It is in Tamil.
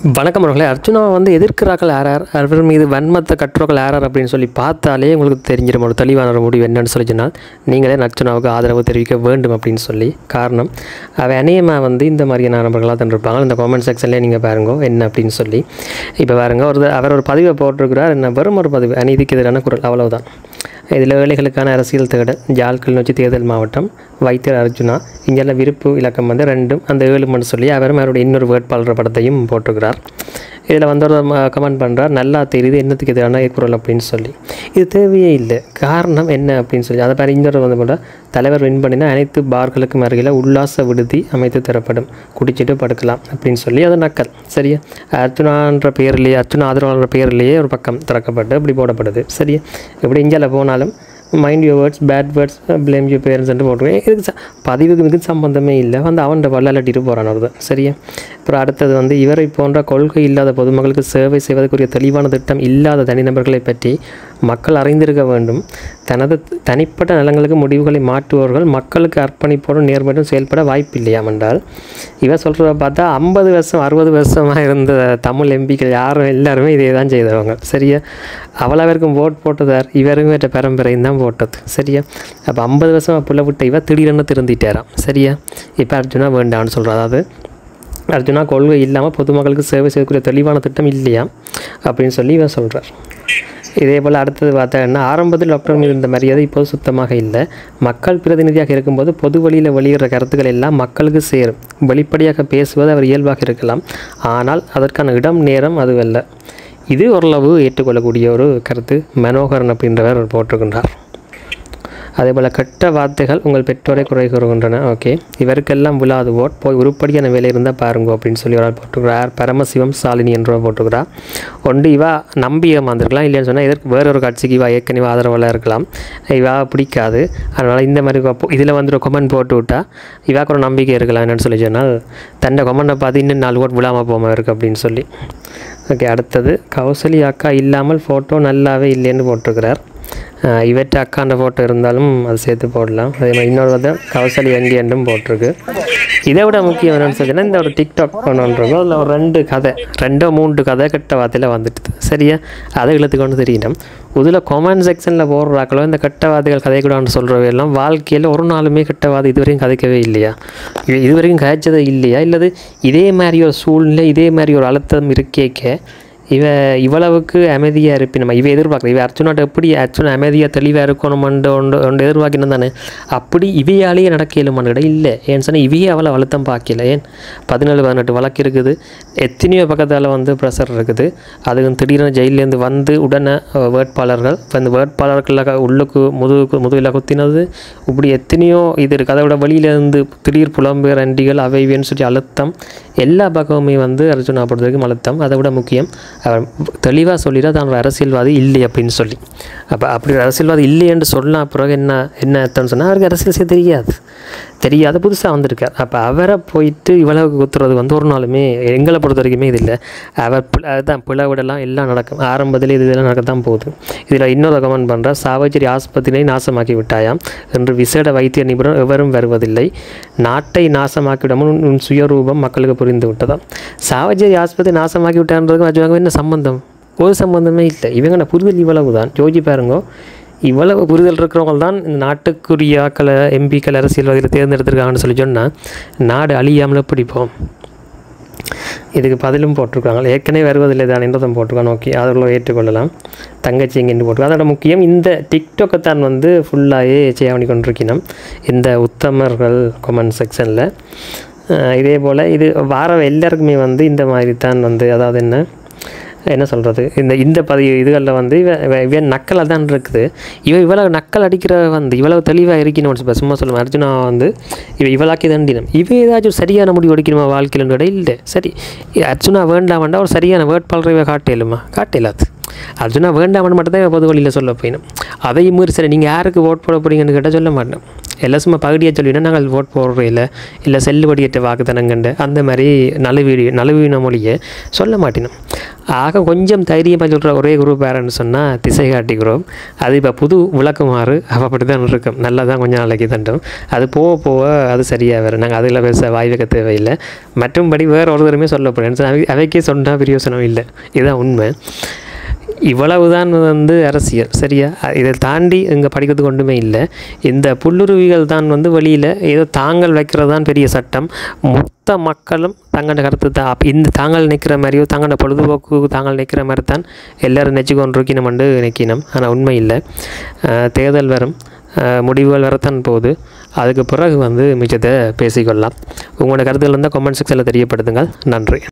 வணக்கம் அவர்களே அர்ஜுனா வந்து எதிர்க்கிறார்கள் யார் யார் அவர் மீது வன்மத்தை கட்டுறவர்கள் யார் யார் அப்படின்னு சொல்லி பார்த்தாலே உங்களுக்கு தெரிஞ்சிடும் ஒரு தெளிவான ஒரு முடிவு என்னன்னு சொல்லி சொன்னால் நீங்களே அர்ஜுனாவுக்கு ஆதரவு தெரிவிக்க வேண்டும் அப்படின்னு சொல்லி காரணம் அவன் அநேகமாக வந்து இந்த மாதிரியான நபர்களாக தான் இருப்பாங்க இந்த கமெண்ட் செக்ஷன்லேயே நீங்கள் பாருங்க என்ன அப்படின்னு சொல்லி இப்போ பாருங்க ஒரு அவர் ஒரு பதிவை போட்டிருக்கிறார் என்ன வெறும் ஒரு பதிவு அநீதிக்கு எதிரான குரல் அவ்வளவுதான் இதில் ஏழைகளுக்கான அரசியல் தேடல் ஜாழ் கிளிநொச்சி தேர்தல் மாவட்டம் வைத்தியர் அர்ஜுனா இங்கெல்லாம் விருப்பு இலக்கம் வந்து ரெண்டும் அந்த ஏழு மணி சொல்லி அவரும் அவருடைய இன்னொரு வேட்பாளர் படத்தையும் போட்டிருக்கிறார் இதில் வந்து ஒரு கமெண்ட் பண்ணுறார் நல்லா தெரியுது என்னத்துக்கு எதிரான குரல் அப்படின்னு சொல்லி இது தேவையே இல்லை காரணம் என்ன அப்படின்னு சொல்லி அதை பாரு இன்னொரு வந்து போல தலைவர் வின் பண்ணினா அனைத்து பார்களுக்கும் அருகில் உல்லாச விடுதி அமைத்து தரப்படும் குடிச்சிட்டு படுக்கலாம் அப்படின்னு சொல்லி அது நக்கல் சரியா அர்ஜுனான்ற பேர்லேயே அர்ஜுனா ஆதரவாளர் பேர்லேயே ஒரு பக்கம் திறக்கப்பட்டு இப்படி போடப்படுது சரியா இப்படி இந்தியாவில் போனாலும் mind you words bad words blame you பேரண்ட்ஸ்ன்ட்டு போட்டுருவேன் இதுக்கு ச- பதிவுக்கு இதுக்கு சம்பந்தமே இல்லை வந்து அவன்கிட்ட வல்லாட்டிட்டு போகிறான் ஒருத்தன் சரியா அப்புறம் அடுத்தது வந்து இவரை போன்ற கொள்கை இல்லாத பொதுமக்களுக்கு சேவை செய்வதற்குரிய தெளிவான திட்டம் இல்லாத தனிநபர்களை பற்றி மக்கள் அறிந்திருக்க வேண்டும் தனது தனிப்பட்ட நலங்களுக்கு முடிவுகளை மாற்றுபவர்கள் மக்களுக்கு அர்ப்பணிப்போடும் நேர்மையோடும் செயல்பட வாய்ப்பில்லையாம் என்றால் இவன் சொல்கிறத பார்த்தா ஐம்பது வருஷம் அறுபது வருஷமாக இருந்த தமிழ் எம்பிக்கள் யாரும் எல்லாருமே இதே தான் செய்தவங்க சரியா அவ்வளோ பேருக்கும் ஓட் போட்டதார் இவரும் வேற்ற பரம்பரையும் தான் போட்டது சரியா அப்போ ஐம்பது வருஷமாக புள்ள விட்ட இவ திடீரென்னு திருந்திட்டாராம் சரியா இப்போ அர்ஜுனா வேண்டாம்னு சொல்கிறா அதாவது அர்ஜுனா கொள்கை இல்லாமல் பொதுமக்களுக்கு சேவை செய்யக்கூடிய தெளிவான திட்டம் இல்லையா அப்படின்னு சொல்லி இவன் சொல்கிறார் இதே போல் அடுத்தது பார்த்தா ஆரம்பத்தில் டாக்டர் மீது இருந்த மரியாதை இப்போது சுத்தமாக இல்லை மக்கள் பிரதிநிதியாக இருக்கும்போது பொது வழியில் வெளியிடுற கருத்துக்கள் எல்லாம் மக்களுக்கு சேரும் வெளிப்படையாக பேசுவது அவர் இயல்பாக இருக்கலாம் ஆனால் அதற்கான இடம் நேரம் அதுவல்ல இது ஓரளவு ஏற்றுக்கொள்ளக்கூடிய ஒரு கருத்து மனோகரன் அப்படின்றவர் போட்டிருக்கின்றார் அதே போல் கெட்ட வார்த்தைகள் உங்கள் பெற்றோரை குறை கூறுகின்றன ஓகே இவருக்கெல்லாம் விழாது ஓட் போய் உருப்படியான வேலை இருந்தால் பாருங்க அப்படின்னு சொல்லி ஒரு ஆள் போட்டிருக்கிறார் பரமசிவம் சாலினி என்றவர் போட்டிருக்கிறார் ஒன்று இவா நம்பி ஏமாந்துருக்கலாம் இல்லைன்னு சொன்னால் எதற்கு வேற ஒரு கட்சிக்கு இவா ஏற்கனவே ஆதரவாக இருக்கலாம் இவா பிடிக்காது அதனால் இந்த மாதிரி இதில் வந்து ஒரு கொமெண்ட் போட்டு விட்டா இவாக்கு ஒரு நம்பிக்கை இருக்கலாம் என்னன்னு சொல்லி சொன்னால் தன்னை கொமெண்டை பார்த்து இன்னும் நாலு ஓட் விழாமல் போகாமல் இருக்கு அப்படின்னு சொல்லி ஓகே அடுத்தது கௌசலி அக்கா இல்லாமல் ஃபோட்டோ நல்லாவே இல்லைன்னு போட்டிருக்கிறார் ஆஹ் இவற்றை அக்காண்ட ஃபோட்டோ இருந்தாலும் அது சேர்த்து போடலாம் அதே மாதிரி இன்னொரு வந்து கௌசலி எங்கே என்றும் போட்டிருக்கு இதை விட முக்கியம் என்னன்னு சொன்னா இந்த ஒரு டிக்டாக் ஒன்றுன்றதோ அதில் ஒரு ரெண்டு கதை ரெண்டோ மூன்று கதை கெட்ட வார்த்தையில் வந்துட்டுது சரியா அதை இழுத்துக்கொண்டு தெரியணும் இதில் கொமெண்ட் செக்ஷனில் போடுறாக்களோ இந்த கெட்ட வார்த்தைகள் கதை கூடான்னு சொல்கிறவை எல்லாம் வாழ்க்கையில் ஒரு நாளுமே கெட்ட வார்த்தை இதுவரையும் கதைக்கவே இல்லையா இது இதுவரைக்கும் கதைச்சதே இல்லையா இல்லது இதே மாதிரி ஒரு சூழ்நிலை இதே மாதிரி ஒரு அழுத்தம் இருக்கேக்க இவ இவ்வளவுக்கு அமைதியாக இருப்பினமா இவ எதிர்பார்க்கல இவ அர்ஜுனாட்ட எப்படி அர்ஜுனா அமைதியாக தெளிவாக இருக்கணுமெண்டு ஒன்று ஒன்று எதிர்பார்க்கணும் தானே அப்படி இவையாலேயே நடக்க இயலுமான்னு கேட்டால் இல்லை ஏன்னு சொன்னால் இவையே அவளை அழுத்தம் பார்க்கல ஏன் பதினேழு பதினெட்டு வழக்கு இருக்குது எத்தனையோ பக்கத்தால் வந்து ப்ரெஷர் இருக்குது அதுக்கு திடீர்னு ஜெயிலேருந்து வந்து உடனே அஹ், வேட்பாளர்கள் இப்போ இந்த வேட்பாளர்களில் உள்ளுக்கு முதுகுக்கு முதுகில் குத்தினது இப்படி எத்தனையோ இது இருக்குது அதை விட வெளியிலேருந்து திடீர் புலம்பெயர் அண்டிகள் அவை இவைன்னு சொல்லி அழுத்தம் எல்லா பக்கமுமே வந்து அர்ஜுனா பொறுத்த வரைக்கும் அழுத்தம் அதை விட முக்கியம் அவர் தெளிவாக சொல்லிடுறா தான் ஒரு அரசியல்வாதி இல்லை அப்படின்னு சொல்லி அப்போ அப்படி ஒரு அரசியல்வாதி இல்லை என்று சொன்னா பிறகு என்ன என்ன அர்த்தம்னு சொன்னால் அவருக்கு அரசியல் செய்ய தெரியாது தெரியாத புதுசாக வந்திருக்கார் அப்போ அவரை போயிட்டு இவ்வளவு குத்துறது வந்து ஒரு நாளுமே எங்களை பொறுத்த வரைக்குமே இது இல்லை அவர் பி- அதுதான் பிளவிடலாம் எல்லாம் நடக்கும் ஆரம்பத்தில் இது இதெல்லாம் நடக்கத்தான் போகுது இதில் இன்னொரு கமெண்ட் பண்ணுறா சாவச்சேரி ஆஸ்பத்திரியை நாசமாக்கி விட்டாயாம் என்று விசேட வைத்திய நிபுணர் எவரும் வருவதில்லை நாட்டை நாசமாக்கிவிடாமல் உன் உன் சுயரூபம் மக்களுக்கு புரிந்து விட்டதாம் சாவச்சேரி ஆஸ்பத்திரி நாசமாக்கி விட்டான்றதுக்கும் அஜுவாங்க என்ன சம்பந்தம் ஒரு சம்பந்தமே இல்லை இவங்க நான் புரிதல் இவ்வளவு தான் ஜோஜி பாருங்க இவ்வளவு புரிதல் இருக்கிறவங்க தான் இந்த நாட்டுக்குரிய ஆக்களை எம்பிக்கள் அரசியல்வாதிகளை தேர்ந்தெடுத்திருக்காங்கன்னு சொல்லி சொன்னால் நாடு அழியாமல் பிடிப்போம் இதுக்கு பதிலும் போட்டிருக்காங்க ஏற்கனவே வருவதில்லை தான் என்றதும் போட்டிருக்காங்க ஓகே அதில் ஏற்றுக்கொள்ளலாம் தங்கச்சி எங்கேன்னு போட்டிருக்காங்க அதோட முக்கியம் இந்த டிக்டாக்கை தான் வந்து ஃபுல்லாகவே செய்ய பண்ணி கொண்டிருக்கணும் இந்த உத்தமர்கள் கொமெண்ட் செக்ஷனில் இதே போல் இது வார எல்லாருக்குமே வந்து இந்த மாதிரி தான் வந்து அதாவது என்ன என்ன சொல்கிறது இந்த இந்த பதிவு இதுகளில் வந்து இவ இவ- இவன் நக்கலாக தான் இருக்குது இவ இவ்வளவு நக்கல் அடிக்கிற வந்து இவ்வளவு தெளிவாக இருக்கணும் இப்போ சும்மா சொல்லுவேன் அர்ஜுனா வந்து இவ இவளாக்கி தண்டினம் இவ ஏதாச்சும் சரியான முடிவு எடுக்கணுமா வாழ்க்கையில் விட இல்லை சரி அர்ஜுனா வேண்டாம் வேண்டாம் ஒரு சரியான வேட்பாளரை இவ காட்டலுமா காட்டலாது அர்ஜுனா வேண்டாம்னு மட்டும் தான் இவன் பொது வழியில் சொல்ல போயிடும் அதையும் மீறி சரி நீங்கள் யாருக்கு ஓட் போட போறீங்கன்னு கேட்டால் சொல்ல மாட்டேன் எல்லாம் சும்மா பகுதியாக சொல்லினா நாங்கள் ஓட் போடுறோம் இல்லை இல்லை செல்லுபடியற்ற வாக்குத்தனங்கண்டு அந்த மாதிரி நழுவி நழுவின மொழியை சொல்ல மாட்டினோம் ஆக கொஞ்சம் தைரியமாக சொல்கிற ஒரே குரூப் யாருன்னு சொன்னால் திசை காட்டி குரூப் அது இப்போ புது விளக்குமாறு அப்படி தான் இருக்கும் நல்லா தான் கொஞ்சம் நாளைக்கு தண்டும் அது போக போக அது சரியாக வரும் நாங்கள் அதில் பேச வாய் வைக்க தேவையில்லை மற்றும்படி வேறு ஒருத்தருமே சொல்லப்படுறேன் அவை அவைக்கே சொன்னால் பிரயோசனம் இல்லை இதுதான் உண்மை இவ்வளவுதான் வந்து அரசியல் சரியா அ- இதை தாண்டி இங்கே படிக்கிறதுக்கு ஒன்றுமே இல்லை இந்த புல்லுருவிகள் தான் வந்து வெளியில் ஏதோ தாங்கள் வைக்கிறது தான் பெரிய சட்டம் மொத்த மக்களும் தங்களோட கருத்து தான் அப்ப இந்த தாங்கள் நிற்கிற மாதிரியோ தங்களோட பொழுதுபோக்கு தாங்கள் நிற்கிற மாதிரி தான் எல்லோரும் நெச்சு கொண்டிருக்கணும் வந்து நிற்கணும் ஆனால் உண்மை இல்லை அஹ் தேர்தல் வரும் அஹ் முடிவுகள் வரத்தான் போகுது அதுக்கு பிறகு வந்து மிச்சத்தை பேசிக்கொள்ளலாம் உங்களோட கருத்துக்கள் இருந்தால் கமெண்ட் செக்ஷனில் தெரியப்படுத்துங்கள் நன்றி